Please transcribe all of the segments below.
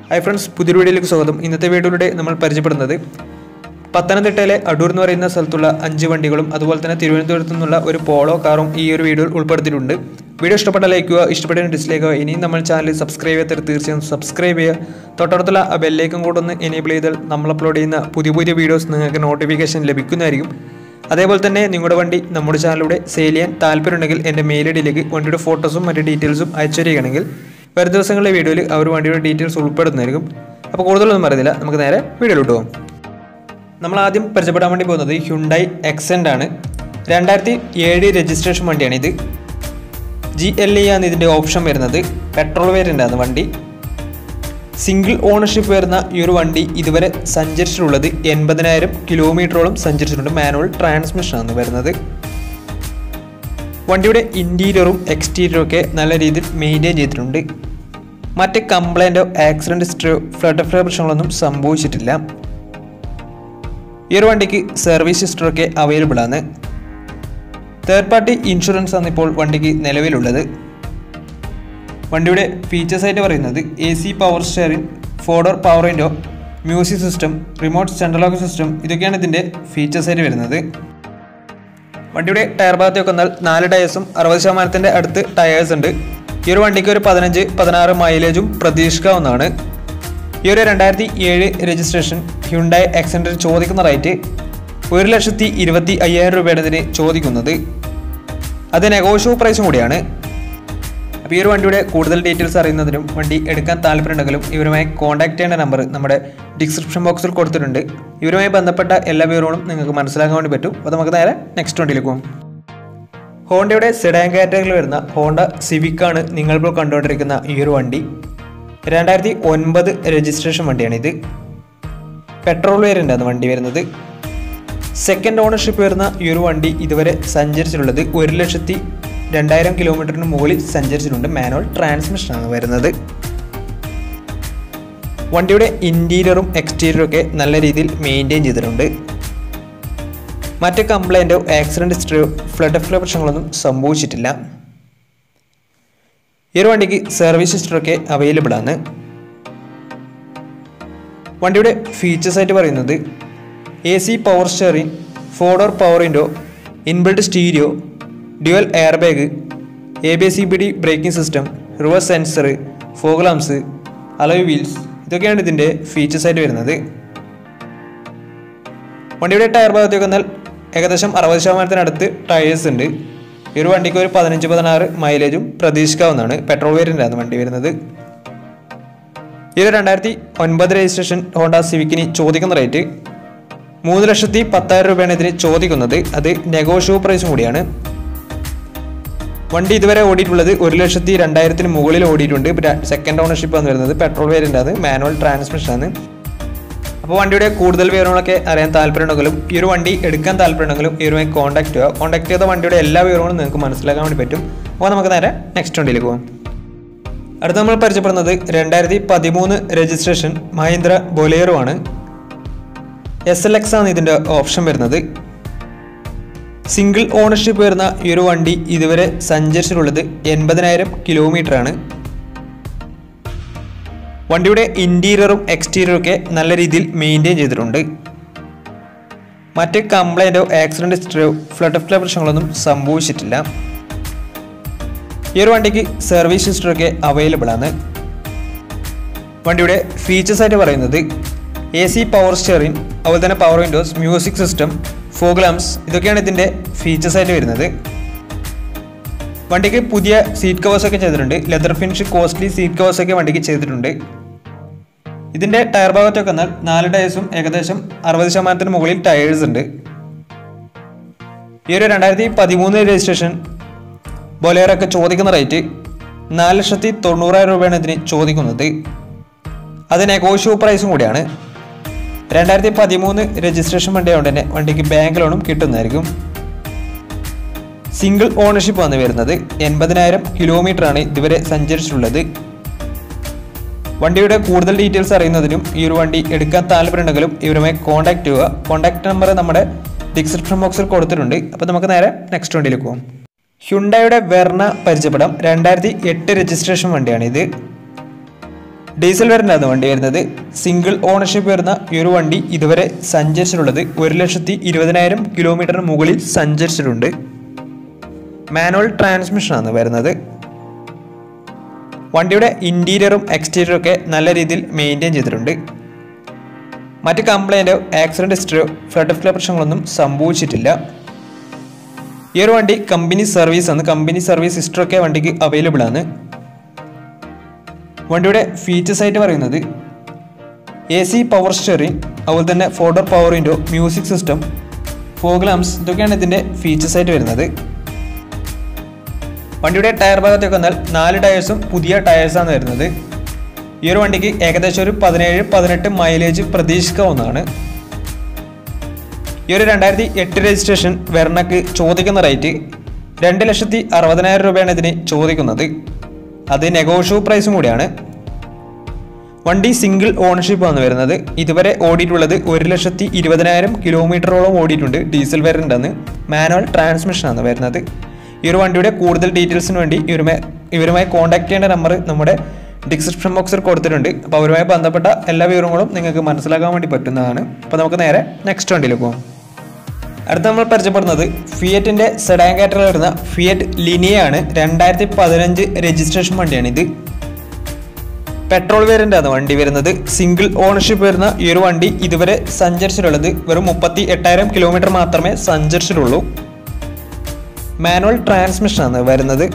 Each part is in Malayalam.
ഹായ് ഫ്രണ്ട്സ് പുതിയൊരു വീഡിയോയിലേക്ക് സ്വാഗതം ഇന്നത്തെ വീഡിയോയിലൂടെ നമ്മൾ പരിചയപ്പെടുന്നത് പത്തനംതിട്ടയിലെ അടൂർ എന്ന് പറയുന്ന സ്ഥലത്തുള്ള അഞ്ച് വണ്ടികളും അതുപോലെ തന്നെ തിരുവനന്തപുരത്തു നിന്നുള്ള ഒരു പോളോ കാറും ഈ ഒരു വീഡിയോയിൽ ഉൾപ്പെടുത്തിയിട്ടുണ്ട് വീഡിയോ ഇഷ്ടപ്പെട്ട ലൈക്കുക ഇഷ്ടപ്പെട്ട ഡിസ്ലൈക്കുക ഇനിയും നമ്മൾ ചാനൽ സബ്സ്ക്രൈബ് ചെയ്യാത്ത തീർച്ചയായും സബ്സ്ക്രൈബ് ചെയ്യുക തൊട്ടടുത്തുള്ള ആ ബെല്ലേക്കും കൂടെ ഒന്ന് എനേബിൾ ചെയ്താൽ നമ്മൾ അപ്ലോഡ് ചെയ്യുന്ന പുതിയ പുതിയ വീഡിയോസ് നിങ്ങൾക്ക് നോട്ടിഫിക്കേഷൻ ലഭിക്കുന്നതായിരിക്കും അതേപോലെ തന്നെ നിങ്ങളുടെ വണ്ടി നമ്മുടെ ചാനലിലൂടെ സെയിൽ ചെയ്യാൻ താല്പര്യമുണ്ടെങ്കിൽ എൻ്റെ മെയിൽ ഐ ഡിയിലേക്ക് വണ്ടിയുടെ ഫോട്ടോസും മറ്റ് ഡീറ്റെയിൽസും അയച്ചു തരികയാണെങ്കിൽ വരും ദിവസങ്ങളിലെ വീഡിയോയിൽ അവർ വണ്ടിയുടെ ഡീറ്റെയിൽസ് ഉൾപ്പെടുന്നതായിരിക്കും അപ്പോൾ കൂടുതലൊന്നും പറയുന്നില്ല നമുക്ക് നേരെ വീഡിയോയിലോട്ട് പോകാം നമ്മൾ ആദ്യം പരിചയപ്പെടാൻ വേണ്ടി പോകുന്നത് ഹ്യുണ്ടായി എക്സെൻ്റ് ആണ് രണ്ടായിരത്തി ഏഴ് രജിസ്ട്രേഷൻ വണ്ടിയാണ് ഇത് ജി എൽ ഇ ആണ് ഇതിൻ്റെ ഓപ്ഷൻ വരുന്നത് പെട്രോൾ വേരിയൻ്റ് ആണ് വണ്ടി സിംഗിൾ ഓണർഷിപ്പ് വരുന്ന ഈ ഒരു വണ്ടി ഇതുവരെ സഞ്ചരിച്ചിട്ടുള്ളത് എൺപതിനായിരം കിലോമീറ്ററോളം സഞ്ചരിച്ചിട്ടുണ്ട് മാനുവൽ ട്രാൻസ്മിഷൻ ആണ് വരുന്നത് വണ്ടിയുടെ ഇൻറ്റീരിയറും എക്സ്റ്റീരിയറും ഒക്കെ നല്ല രീതിയിൽ മെയിൻറ്റെയിൻ ചെയ്തിട്ടുണ്ട് മറ്റ് കംപ്ലൈൻറ്റോ ആക്സിഡൻറ്റ് ഹിസ്റ്ററിയോ ഫ്ലഡ് ഫ്ലോ പ്രശ്നങ്ങളൊന്നും സംഭവിച്ചിട്ടില്ല ഈ ഒരു വണ്ടിക്ക് സർവീസ് ഹിസ്റ്ററൊക്കെ അവൈലബിൾ ആണ് തേർഡ് പാർട്ടി ഇൻഷുറൻസ് ആണ് ഇപ്പോൾ വണ്ടിക്ക് നിലവിലുള്ളത് വണ്ടിയുടെ ഫീച്ചേഴ്സ് ആയിട്ട് പറയുന്നത് A C power steering four door power window music system remote central lock system ഇതൊക്കെയാണ് ഇതിൻ്റെ ഫീച്ചേഴ്സ് ആയിട്ട് വരുന്നത് വണ്ടിയുടെ ടയർ ഭാഗത്തേക്ക് വന്നാൽ നാല് ടയേഴ്സും അറുപത് ശതമാനത്തിൻ്റെ അടുത്ത് ടയേഴ്സ് ഉണ്ട് ഈ ഒരു വണ്ടിക്ക് ഒരു പതിനഞ്ച് പതിനാറ് മൈലേജും പ്രതീക്ഷിക്കാവുന്നതാണ് ഈ ഒരു രണ്ടായിരത്തി ഏഴ് രജിസ്ട്രേഷൻ ഹ്യുണ്ടായി എക്സെൻഡർ ചോദിക്കുന്ന റേറ്റ് ഒരു ലക്ഷത്തി ഇരുപത്തി അയ്യായിരം രൂപയാണ് ഇതിന് ചോദിക്കുന്നത് അത് നെഗോഷ്യബിൾ പ്രൈസും കൂടിയാണ് അപ്പോൾ ഈ ഒരു വണ്ടിയുടെ കൂടുതൽ ഡീറ്റെയിൽസ് അറിയുന്നതിനും വണ്ടി എടുക്കാൻ താല്പര്യമുണ്ടെങ്കിലും ഇവരുമായി കോൺടാക്ട് ചെയ്യേണ്ട നമ്പർ നമ്മുടെ ഡിസ്ക്രിപ്ഷൻ ബോക്സിൽ കൊടുത്തിട്ടുണ്ട് ഇവരുമായി ബന്ധപ്പെട്ട എല്ലാ വിവരങ്ങളും നിങ്ങൾക്ക് മനസ്സിലാക്കാൻ വേണ്ടി പറ്റും അപ്പോൾ നമുക്ക് നേരെ നെക്സ്റ്റ് വണ്ടിയിലേക്ക് പോകും ഹോണ്ടയുടെ സെഡാൻ കാറ്റഗറിയിൽ വരുന്ന ഹോണ്ട സിവിക്കാണ് നിങ്ങളിപ്പോൾ കണ്ടുകൊണ്ടിരിക്കുന്ന ഈ ഒരു വണ്ടി രണ്ടായിരത്തി ഒൻപത് രജിസ്ട്രേഷൻ വണ്ടിയാണിത് പെട്രോൾ വേരിയൻ്റാണ് വണ്ടി വരുന്നത് സെക്കൻഡ് ഓണർഷിപ്പ് വരുന്ന ഈ ഒരു വണ്ടി ഇതുവരെ സഞ്ചരിച്ചിട്ടുള്ളത് ഒരു ലക്ഷത്തി രണ്ടായിരം കിലോമീറ്ററിന് മുകളിൽ സഞ്ചരിച്ചിട്ടുണ്ട് മാനുവൽ ട്രാൻസ്മിഷനാണ് വരുന്നത് വണ്ടിയുടെ ഇൻറ്റീരിയറും എക്സ്റ്റീരിയറും ഒക്കെ നല്ല രീതിയിൽ മെയിൻറ്റെയിൻ ചെയ്തിട്ടുണ്ട് മറ്റ് കംപ്ലൈൻറ്റോ ആക്സിഡൻറ്റ് ഹിസ്റ്ററിയോ ഫ്ലഡ് ഫ്ലോ പ്രശ്നങ്ങളൊന്നും സംഭവിച്ചിട്ടില്ല ഈ ഒരു വണ്ടിക്ക് സർവീസ് ഹിസ്റ്ററൊക്കെ അവൈലബിൾ ആണ് വണ്ടിയുടെ ഫീച്ചേഴ്സ് ആയിട്ട് പറയുന്നത് A C power steering four door power window inbuilt stereo dual air bag A B C B D braking system reverse sensor fog lamps alloy wheels ഇതൊക്കെയാണ് ഇതിൻ്റെ ഫീച്ചേഴ്സ് ആയിട്ട് വരുന്നത് വണ്ടിയുടെ ടയർ ഭാഗത്തേക്ക് വന്നാൽ ഏകദേശം അറുപത് ശതമാനത്തിനടുത്ത് ടയേഴ്സ് ഉണ്ട് ഈ ഒരു വണ്ടിക്ക് ഒരു പതിനഞ്ച് പതിനാറ് മൈലേജും പ്രതീക്ഷിക്കാവുന്നതാണ് പെട്രോൾ വേരിയൻ്റാണ് വണ്ടി വരുന്നത് ഈ ഒരു രണ്ടായിരത്തി ഒൻപത് രജിസ്ട്രേഷൻ ഹോണ്ട സിവിക്കിന് ചോദിക്കുന്ന റേറ്റ് മൂന്ന് ലക്ഷത്തി പത്തായിരം രൂപയാണ് ഇതിന് ചോദിക്കുന്നത് അത് നെഗോഷ്യബിൾ പ്രൈസും കൂടിയാണ് വണ്ടി ഇതുവരെ ഓടിയിട്ടുള്ളത് ഒരു ലക്ഷത്തി രണ്ടായിരത്തിന് മുകളിൽ ഓടിയിട്ടുണ്ട് സെക്കൻഡ് ഓണർഷിപ്പ് ആണ് വരുന്നത് പെട്രോൾ വേരിയൻ്റ് ആണ് മാനുവൽ ട്രാൻസ്മിഷൻ ആണ് അപ്പോൾ വണ്ടിയുടെ കൂടുതൽ വിവരങ്ങളൊക്കെ അറിയാൻ താല്പര്യമുണ്ടെങ്കിലും ഈ ഒരു വണ്ടി എടുക്കാൻ താല്പര്യമുണ്ടെങ്കിലും ഈ ഒരു കോൺടാക്ട് ചെയ്യുക കോൺടാക്ട് ചെയ്ത വണ്ടിയുടെ എല്ലാ വിവരങ്ങളും നിങ്ങൾക്ക് മനസ്സിലാക്കാൻ വേണ്ടി പറ്റും അപ്പോൾ നമുക്ക് നേരെ നെക്സ്റ്റ് വണ്ടിയിലേക്ക് പോകാം അടുത്ത നമ്മൾ പരിചയപ്പെടുന്നത് രണ്ടായിരത്തി പതിമൂന്ന് രജിസ്ട്രേഷൻ മഹീന്ദ്ര ബൊലേറോ ആണ് എസ് എൽ എക്സ് ആണ് ഇതിൻ്റെ ഓപ്ഷൻ വരുന്നത് സിംഗിൾ ഓണർഷിപ്പ് വരുന്ന ഈ ഒരു വണ്ടി ഇതുവരെ സഞ്ചരിച്ചിട്ടുള്ളത് എൺപതിനായിരം കിലോമീറ്റർ ആണ് വണ്ടിയുടെ ഇൻറ്റീരിയറും എക്സ്റ്റീരിയറും ഒക്കെ നല്ല രീതിയിൽ മെയിൻറ്റെയിൻ ചെയ്തിട്ടുണ്ട് മറ്റ് കംപ്ലൈൻറ്റോ ആക്സിഡൻറ്റ് ഹിസ്റ്ററിയോ ഫ്ലഡ് ഫ്ലോ പ്രശ്നങ്ങളൊന്നും സംഭവിച്ചിട്ടില്ല ഈ ഒരു വണ്ടിക്ക് സർവീസ് ഹിസ്റ്ററൊക്കെ അവൈലബിൾ ആണ് വണ്ടിയുടെ ഫീച്ചേഴ്സ് ആയിട്ട് പറയുന്നത് എ സി പവർ സ്റ്റിയറിംഗ് അതുപോലെ തന്നെ power windows music system fog lamps ഇതൊക്കെയാണ് ഇതിൻ്റെ ഫീച്ചേഴ്സ് ആയിട്ട് വരുന്നത് വണ്ടിക്ക് പുതിയ സീറ്റ് കവേഴ്സ് ഒക്കെ ചെയ്തിട്ടുണ്ട് leather finish costly seat covers ഒക്കെ വണ്ടിക്ക് ചെയ്തിട്ടുണ്ട് ഇതിൻ്റെ ടയർ ഭാഗത്തൊക്കെ വന്നാൽ നാല് ടയേഴ്സും ഏകദേശം അറുപത് ശതമാനത്തിന് മുകളിൽ ടയേഴ്സ് ഉണ്ട് ഈ ഒരു രണ്ടായിരത്തി പതിമൂന്ന് രജിസ്ട്രേഷൻ ബൊലേറൊക്കെ ചോദിക്കുന്ന റേറ്റ് നാല് ലക്ഷത്തി തൊണ്ണൂറായിരം രൂപയാണ് ഇതിന് ചോദിക്കുന്നത് അത് നെഗോഷ്യബിൾ പ്രൈസും കൂടിയാണ് രണ്ടായിരത്തി പതിമൂന്ന് രജിസ്ട്രേഷൻ വണ്ടി ആയതുകൊണ്ട് തന്നെ വണ്ടിക്ക് ബാങ്ക് ലോണും കിട്ടുന്നതായിരിക്കും സിംഗിൾ ഓണർഷിപ്പ് ആണ് വരുന്നത് എൺപതിനായിരം കിലോമീറ്റർ ആണ് ഇതുവരെ സഞ്ചരിച്ചിട്ടുള്ളത് വണ്ടിയുടെ കൂടുതൽ ഡീറ്റെയിൽസ് അറിയുന്നതിനും ഈ ഒരു വണ്ടി എടുക്കാൻ താല്പര്യമുണ്ടെങ്കിലും ഇവരുമായി കോൺടാക്ട് ചെയ്യുക കോൺടാക്ട് നമ്പർ നമ്മുടെ ഡിസ്ക്രിപ്ഷൻ ബോക്സിൽ കൊടുത്തിട്ടുണ്ട് അപ്പോൾ നമുക്ക് നേരെ നെക്സ്റ്റ് വണ്ടിയിലേക്ക് പോകും ഹ്യുണ്ടായുടെ വെർണ പരിചയപ്പെടാം രണ്ടായിരത്തി എട്ട് രജിസ്ട്രേഷൻ വണ്ടിയാണ് ഇത് ഡീസൽ വേരിയൻ്റാണ് വണ്ടി വരുന്നത് സിംഗിൾ ഓണർഷിപ്പ് വരുന്ന ഈ ഒരു വണ്ടി ഇതുവരെ സഞ്ചരിച്ചിട്ടുള്ളത് ഒരു ലക്ഷത്തി ഇരുപതിനായിരം കിലോമീറ്ററിന് മുകളിൽ സഞ്ചരിച്ചിട്ടുണ്ട് മാനുവൽ ട്രാൻസ്മിഷനാണ് വരുന്നത് വണ്ടിയുടെ ഇൻറ്റീരിയറും എക്സ്റ്റീരിയറും ഒക്കെ നല്ല രീതിയിൽ മെയിൻറ്റെയിൻ ചെയ്തിട്ടുണ്ട് മറ്റ് കംപ്ലൈൻറ്റോ ആക്സിഡൻറ്റ് ഹിസ്റ്ററിയോ ഫ്ലഡ് ഓഫ് പ്രശ്നങ്ങളൊന്നും സംഭവിച്ചിട്ടില്ല ഈ ഒരു വണ്ടി കമ്പനി സർവീസ് ആണ് കമ്പനി സർവീസ് ഹിസ്റ്ററൊക്കെ വണ്ടിക്ക് അവൈലബിൾ ആണ് വണ്ടിയുടെ ഫീച്ചേഴ്സ് ആയിട്ട് പറയുന്നത് എ സി പവർ സ്റ്റിയറിംഗ് അതുപോലെ തന്നെ four door power window music system fog lamps ഇതൊക്കെയാണ് ഇതിൻ്റെ ഫീച്ചേഴ്സ് ആയിട്ട് വരുന്നത് വണ്ടിയുടെ ടയർ ഭാഗത്തേക്ക് വന്നാൽ നാല് ടയേഴ്സും പുതിയ ടയേഴ്സാണ് വരുന്നത് ഈ ഒരു വണ്ടിക്ക് ഏകദേശം ഒരു പതിനേഴ് പതിനെട്ട് മൈലേജ് പ്രതീക്ഷിക്കാവുന്നതാണ് ഈ ഒരു രണ്ടായിരത്തി എട്ട് രജിസ്ട്രേഷൻ വെർണക്ക് ചോദിക്കുന്ന റേറ്റ് രണ്ട് ലക്ഷത്തി അറുപതിനായിരം രൂപയാണ് ഇതിന് ചോദിക്കുന്നത് അത് നെഗോഷ്യബിൾ പ്രൈസും കൂടിയാണ് വണ്ടി സിംഗിൾ ഓണർഷിപ്പ് ആണ് വരുന്നത് ഇതുവരെ ഓടിയിട്ടുള്ളത് ഒരു ലക്ഷത്തി ഇരുപതിനായിരം കിലോമീറ്ററോളം ഓടിയിട്ടുണ്ട് ഡീസൽ വേരിയൻ്റാണ് മാനുവൽ ട്രാൻസ്മിഷനാണ് വരുന്നത് ഈ ഒരു വണ്ടിയുടെ കൂടുതൽ ഡീറ്റെയിൽസിന് വേണ്ടി ഇവരുമായി ഇവരുമായി കോൺടാക്ട് ചെയ്യേണ്ട നമ്പർ നമ്മുടെ ഡിസ്ക്രിപ്ഷൻ ബോക്സിൽ കൊടുത്തിട്ടുണ്ട് അപ്പോൾ അവരുമായി ബന്ധപ്പെട്ട എല്ലാ വിവരങ്ങളും നിങ്ങൾക്ക് മനസ്സിലാക്കാൻ വേണ്ടി പറ്റുന്നതാണ് അപ്പോൾ നമുക്ക് നേരെ നെക്സ്റ്റ് വണ്ടിയിലേക്ക് പോകാം അടുത്ത നമ്മൾ പരിചയപ്പെടുന്നത് ഫിയറ്റിൻ്റെ സെഡാൻ കാറ്ററിൽ വരുന്ന ഫിയറ്റ് ലിനിയാണ് രണ്ടായിരത്തി പതിനഞ്ച് രജിസ്ട്രേഷൻ വണ്ടിയാണ് ഇത് പെട്രോൾ വേരിയൻ്റ് ആണ് വണ്ടി വരുന്നത് സിംഗിൾ ഓണർഷിപ്പ് വരുന്ന ഈ ഒരു വണ്ടി ഇതുവരെ സഞ്ചരിച്ചിട്ടുള്ളത് വെറും മുപ്പത്തി എട്ടായിരം കിലോമീറ്റർ മാത്രമേ സഞ്ചരിച്ചിട്ടുള്ളൂ മാനുവൽ ട്രാൻസ്മിഷനാണ് വരുന്നത്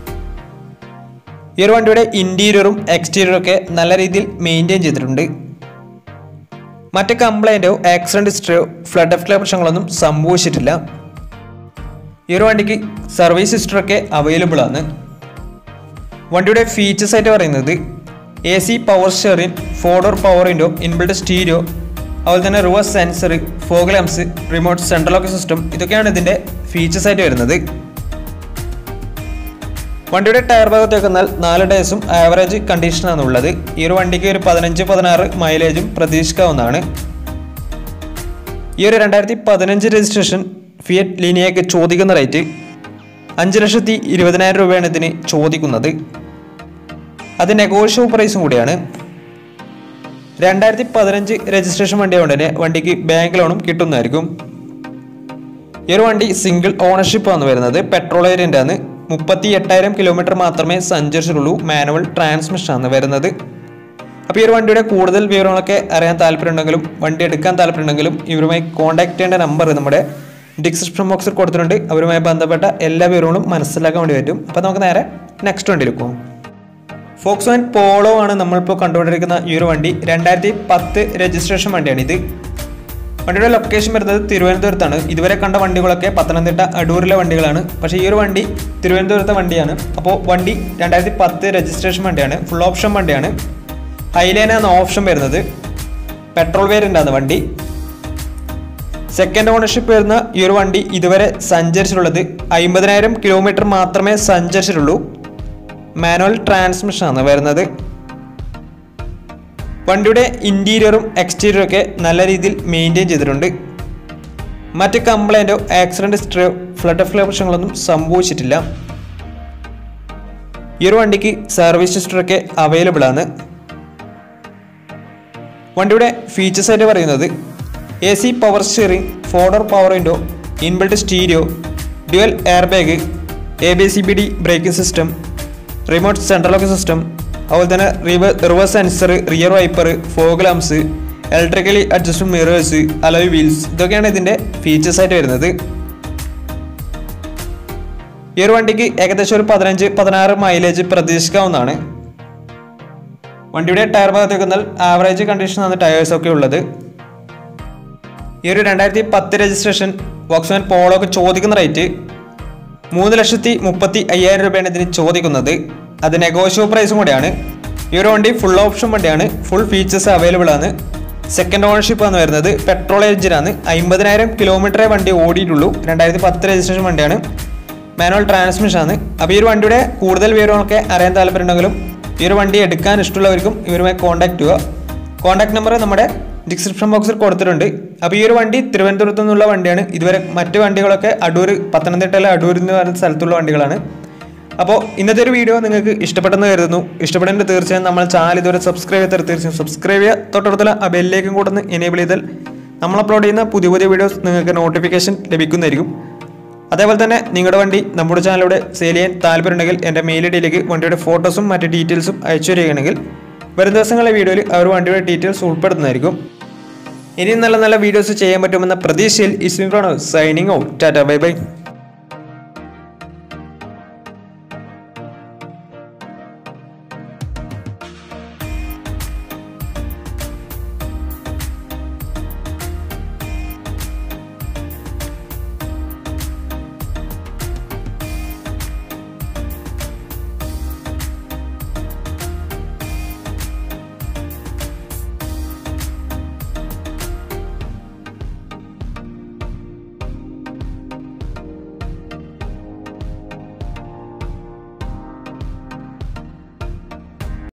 ഈ ഒരു വണ്ടിയുടെ ഇൻറ്റീരിയറും എക്സ്റ്റീരിയറും ഒക്കെ നല്ല രീതിയിൽ മെയിൻറ്റെയിൻ ചെയ്തിട്ടുണ്ട് മറ്റ് കംപ്ലൈൻറ്റോ ആക്സിഡൻറ്റ് ഹിസ്റ്ററിയോ ഫ്ലഡ് ഓഫ് പ്രശ്നങ്ങളൊന്നും സംഭവിച്ചിട്ടില്ല ഈ ഒരു വണ്ടിക്ക് സർവീസ് ഹിസ്റ്ററൊക്കെ അവൈലബിൾ ആണ് വണ്ടിയുടെ ഫീച്ചേഴ്സ് ആയിട്ട് പറയുന്നത് A C power steering four door power window inbuilt stereo അതുപോലെ തന്നെ reverse sensor fog lamps remote central lock system ഇതൊക്കെയാണ് ഇതിൻ്റെ ഫീച്ചേഴ്സ് ആയിട്ട് വരുന്നത് വണ്ടിയുടെ ടയർ ഭാഗത്തേക്ക് വന്നാൽ നാല് ടയേഴ്സും ആവറേജ് കണ്ടീഷനാണ് ഉള്ളത് ഈ ഒരു വണ്ടിക്ക് ഒരു പതിനഞ്ച് പതിനാറ് മൈലേജും പ്രതീക്ഷിക്കാവുന്നതാണ് ഈ ഒരു രണ്ടായിരത്തി പതിനഞ്ച് രജിസ്ട്രേഷൻ ഫിയറ്റ് ലീനിയയ്ക്ക് ചോദിക്കുന്ന റേറ്റ് അഞ്ച് ലക്ഷത്തി ഇരുപതിനായിരം രൂപയാണ് ഇതിന് ചോദിക്കുന്നത് അത് നെഗോഷ്യബിൾ പ്രൈസും കൂടിയാണ് രണ്ടായിരത്തി പതിനഞ്ച് രജിസ്ട്രേഷൻ വണ്ടി കൊണ്ട് തന്നെ വണ്ടിക്ക് ബാങ്ക് ലോണും കിട്ടുന്നതായിരിക്കും ഈ ഒരു വണ്ടി സിംഗിൾ ഓണർഷിപ്പ് ആണ് വരുന്നത് പെട്രോൾ വേരിയൻ്റ് ആണ് മുപ്പത്തി എട്ടായിരം കിലോമീറ്റർ മാത്രമേ സഞ്ചരിച്ചിട്ടുള്ളൂ മാനുവൽ ട്രാൻസ്മിഷൻ ആണ് വരുന്നത് അപ്പോൾ ഈ ഒരു വണ്ടിയുടെ കൂടുതൽ വിവരങ്ങളൊക്കെ അറിയാൻ താല്പര്യമുണ്ടെങ്കിലും വണ്ടി എടുക്കാൻ താല്പര്യമുണ്ടെങ്കിലും ഇവരുമായി കോൺടാക്ട് ചെയ്യേണ്ട നമ്പർ നമ്മുടെ ഡിസ്ക്രിപ്ഷൻ ബോക്സിൽ കൊടുത്തിട്ടുണ്ട് അവരുമായി ബന്ധപ്പെട്ട എല്ലാ വിവരങ്ങളും മനസ്സിലാക്കാൻ വേണ്ടി പറ്റും അപ്പോൾ നമുക്ക് നേരെ നെക്സ്റ്റ് വണ്ടിയിലേക്ക് പോകും ഫോക്സ് വാൻ പോളോ ആണ് നമ്മളിപ്പോൾ കണ്ടുകൊണ്ടിരിക്കുന്ന ഈ ഒരു വണ്ടി രണ്ടായിരത്തി പത്ത് രജിസ്ട്രേഷൻ വണ്ടിയാണ് ഇത് വണ്ടിയുടെ ലൊക്കേഷൻ വരുന്നത് തിരുവനന്തപുരത്താണ് ഇതുവരെ കണ്ട വണ്ടികളൊക്കെ പത്തനംതിട്ട അടൂരിലെ വണ്ടികളാണ് പക്ഷേ ഈ ഒരു വണ്ടി തിരുവനന്തപുരത്തെ വണ്ടിയാണ് അപ്പോൾ വണ്ടി രണ്ടായിരത്തി പത്ത് രജിസ്ട്രേഷൻ വണ്ടിയാണ് ഫുൾ ഓപ്ഷൻ വണ്ടിയാണ് ഹൈലൈൻ എന്ന ഓപ്ഷൻ വരുന്നത് പെട്രോൾ വേരിയൻ്റ് ആണ് വണ്ടി സെക്കൻഡ് ഓണർഷിപ്പ് വരുന്ന ഈ ഒരു വണ്ടി ഇതുവരെ സഞ്ചരിച്ചിട്ടുള്ളത് അമ്പതിനായിരം കിലോമീറ്റർ മാത്രമേ സഞ്ചരിച്ചിട്ടുള്ളൂ മാനുവൽ ട്രാൻസ്മിഷൻ ആണ് വരുന്നത് വണ്ടിയുടെ ഇൻറ്റീരിയറും എക്സ്റ്റീരിയറും ഒക്കെ നല്ല രീതിയിൽ മെയിൻറ്റെയിൻ ചെയ്തിട്ടുണ്ട് മറ്റ് കംപ്ലൈൻറ്റോ ആക്സിഡൻറ്റ് ഹിസ്റ്ററിയോ ഫ്ലഡ് ഓഫ് പ്രശ്നങ്ങളൊന്നും സംഭവിച്ചിട്ടില്ല ഈ ഒരു വണ്ടിക്ക് സർവീസ് ഹിസ്റ്ററൊക്കെ അവൈലബിൾ ആണ് വണ്ടിയുടെ ഫീച്ചേഴ്സ് ആയിട്ട് പറയുന്നത് A C power steering four door power window inbuilt stereo dual air bag A B C B D braking system remote central lock system അതുപോലെ തന്നെ river reverse sensor rear wiper fog lamps electrically adjust mirrors alloy wheels ഇതൊക്കെയാണ് ഇതിൻ്റെ ഫീച്ചേഴ്സ് ആയിട്ട് വരുന്നത് ഈ ഒരു വണ്ടിക്ക് ഏകദേശം ഒരു പതിനഞ്ച് പതിനാറ് മൈലേജ് പ്രതീക്ഷിക്കാവുന്നതാണ് വണ്ടിയുടെ ടയർ ഭാഗത്തേക്ക് വന്നാൽ ആവറേജ് കണ്ടീഷനാണ് ടയേഴ്സ് ഒക്കെ ഉള്ളത് ഈ ഒരു രണ്ടായിരത്തി പത്ത് രജിസ്ട്രേഷൻ വോക്സ്വാൻ പോളോക്ക് ചോദിക്കുന്ന റേറ്റ് മൂന്ന് ലക്ഷത്തി മുപ്പത്തി അയ്യായിരം രൂപയാണ് ഇതിന് ചോദിക്കുന്നത് അത് നെഗോഷ്യബിൾ പ്രൈസും കൂടിയാണ് ഈ ഒരു വണ്ടി ഫുൾ ഓപ്ഷൻ വണ്ടിയാണ് ഫുൾ ഫീച്ചേഴ്സ് അവൈലബിൾ ആണ് സെക്കൻഡ് ഓണർഷിപ്പ് ആണ് വരുന്നത് പെട്രോൾ എഞ്ചിനാണ് അമ്പതിനായിരം കിലോമീറ്ററേ വണ്ടി ഓടിയിട്ടുള്ളൂ രണ്ടായിരത്തി പത്ത് രജിസ്ട്രേഷൻ വണ്ടിയാണ് മാനുവൽ ട്രാൻസ്മിഷൻ ആണ് അപ്പോൾ ഈ ഒരു വണ്ടിയുടെ കൂടുതൽ വിവരങ്ങളൊക്കെ അറിയാൻ താല്പര്യമുണ്ടെങ്കിലും ഈ ഒരു വണ്ടി എടുക്കാൻ ഇഷ്ടമുള്ളവർക്കും ഇവരുമായി കോൺടാക്ട് ചെയ്യുക കോൺടാക്ട് നമ്പർ നമ്മുടെ ഡിസ്ക്രിപ്ഷൻ ബോക്സിൽ കൊടുത്തിട്ടുണ്ട് അപ്പോൾ ഈ ഒരു വണ്ടി തിരുവനന്തപുരത്തു നിന്നുള്ള വണ്ടിയാണ് ഇതുവരെ മറ്റ് വണ്ടികളൊക്കെ അടൂർ പത്തനംതിട്ടയിലെ അടൂർ എന്ന് പറയുന്ന സ്ഥലത്തുള്ള വണ്ടികളാണ് അപ്പോൾ ഇന്നത്തെ ഒരു വീഡിയോ നിങ്ങൾക്ക് ഇഷ്ടപ്പെട്ടെന്ന് കരുതുന്നു ഇഷ്ടപ്പെടുന്നതിന് തീർച്ചയായും നമ്മൾ ചാനൽ ഇതുവരെ സബ്സ്ക്രൈബ് ചെയ്താൽ തീർച്ചയായും സബ്സ്ക്രൈബ് ചെയ്യുക തൊട്ടടുത്തുള്ള ആ ബെല്ലേക്കും കൂടെ ഒന്ന് എനേബിൾ ചെയ്താൽ നമ്മൾ അപ്ലോഡ് ചെയ്യുന്ന പുതിയ പുതിയ വീഡിയോസ് നിങ്ങൾക്ക് നോട്ടിഫിക്കേഷൻ ലഭിക്കുന്നതായിരിക്കും അതേപോലെ തന്നെ നിങ്ങളുടെ വണ്ടി നമ്മുടെ ചാനലിലൂടെ സെയിൽ ചെയ്യാൻ താല്പര്യമുണ്ടെങ്കിൽ എൻ്റെ മെയിൽ ഐ ഡിയിലേക്ക് വണ്ടിയുടെ ഫോട്ടോസും മറ്റ് ഡീറ്റെയിൽസും അയച്ചു തരികയാണെങ്കിൽ വരും ദിവസങ്ങളിലെ വീഡിയോയിൽ അവർ വണ്ടിയുടെ ഡീറ്റെയിൽസ് ഉൾപ്പെടുന്നതായിരിക്കും ഇനിയും നല്ല നല്ല വീഡിയോസ് ചെയ്യാൻ പറ്റുമെന്ന പ്രതീക്ഷയിൽ Ismin signing out tata bye by